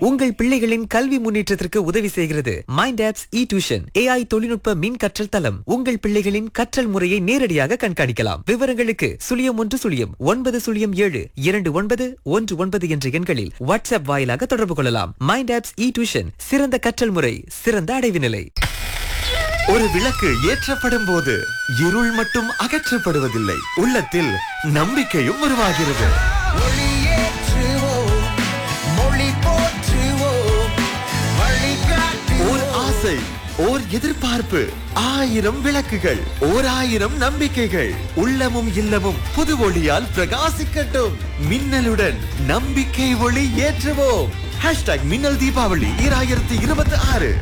உங்கள் பிள்ளைகளின் கல்வி முன்னேற்றத்திற்கு உதவி செய்கிறது mind apps e tuition AI தொழில்நுட்ப மின் கற்றல் தளம் உங்கள் பிள்ளைகளின் கற்றல் முறையை நேரடியாக கண்காணிக்கலாம் விவரங்களுக்கு சுழியம் ஒன்று சுழியம் ஒன்பது சுழியம் ஏழு இரண்டு ஒன்பது ஒன்று ஒன்பது என்ற எண்களில் வாட்ஸ்அப் வாயிலாக தொடர்பு கொள்ளலாம் மைண்ட் ஆப்ஸ் இ டியூஷன் சிறந்த கற்றல் முறை சிறந்த அடைவு நிலை ஒரு விளக்கு ஏற்றப்படும் போது இருள் மட்டும் அகற்றப்படுவதில்லை உள்ளத்தில் நம்பிக்கையும் உருவாகிறது ஒளியேற்றுவோம், மொழி போற்றுவோம், வழிகாட்டு ஓர் ஆசை ஓர் எதிர்பார்ப்பு ஆயிரம் விளக்குகள் ஓர் ஆயிரம் நம்பிக்கைகள் உள்ளமும் இல்லமும் புது ஒளியால் பிரகாசிக்கட்டும் மின்னலுடன் நம்பிக்கை ஒளி ஏற்றுவோம் ஹேஷ்டாக் மின்னல் தீபாவளி ஈராயிரத்தி இருபத்தி ஆறு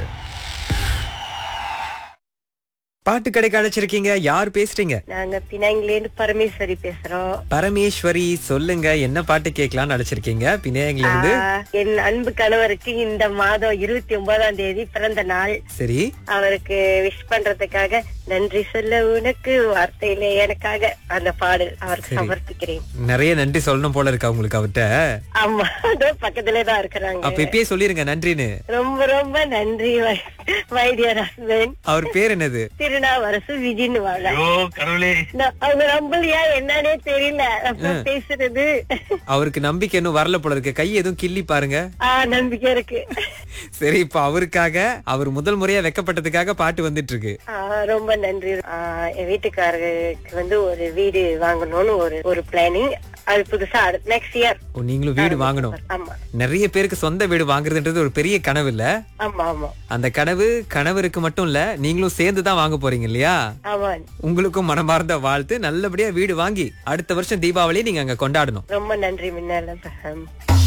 பாட்டு கடைக்கு அழைச்சிருக்கீங்க யார் பேசுறீங்க நாங்க பினாங்கில இருந்து பரமேஸ்வரி பேசுறோம் பரமேஸ்வரி சொல்லுங்க என்ன பாட்டு கேட்கலாம்னு அழைச்சிருக்கீங்க பிணையங்கல இருந்து ஆஹ், என் அன்பு கணவருக்கு இந்த மாதம் இருபத்தி ஒன்பதாம் தேதி பிறந்த நாள் சரி அவருக்கு விஷ் பண்றதுக்காக நன்றி சொல்ல உனக்கு வார்த்தையில எனக்காக அந்த பாடல் அவருக்கு சமர்ப்பிக்கிறேன் நிறைய நன்றி சொல்லணும் போல இருக்கு உங்களுக்கு அவர்கிட்ட ஆமா அதோ பக்கத்திலே தான் இருக்கிறாங்க அப்ப இப்பயே சொல்லிருங்க நன்றின்னு ரொம்ப ரொம்ப நன்றி மை டியர் ஹஸ்பண்ட் அவர் பேர் என்னது திருநாவரசு விஜின்னு வாழ ஐயோ கடவுளே நான் அவங்க நம்பலையா என்னன்னே தெரியல அப்ப பேசுறது அவருக்கு நம்பிக்கை இன்னும் வரல போல இருக்கு கை எதுவும் கிள்ளி பாருங்க ஆஹ் நம்பிக்கை இருக்கு சரி இப்ப அவருக்காக அவர் முதல் முறையா வெக்கப்பட்டதுக்காக பாட்டு வந்துட்டு இருக்கு ஆஹ் ரொம்ப நன்றி ஆஹ் என் வீட்டுக்காரருக்கு வந்து ஒரு வீடு வாங்கணும்னு ஒரு ஒரு பிளானிங் அது புதுசா நெக்ஸ்ட் இயர் ஓ, நீங்களும் வீடு வாங்கணும் ஆமா நிறைய பேருக்கு சொந்த வீடு வாங்குறதுன்றது ஒரு பெரிய கனவு இல்ல ஆமா ஆமா அந்த கனவு கணவருக்கு மட்டும் இல்ல நீங்களும் சேர்ந்து தான் வாங்க போறீங்க இல்லையா ஆமா உங்களுக்கும் மனமார்ந்த வாழ்த்து நல்லபடியா வீடு வாங்கி அடுத்த வருஷம் தீபாவளி நீங்க அங்க கொண்டாடணும் ரொம்ப நன்றி மின்னல்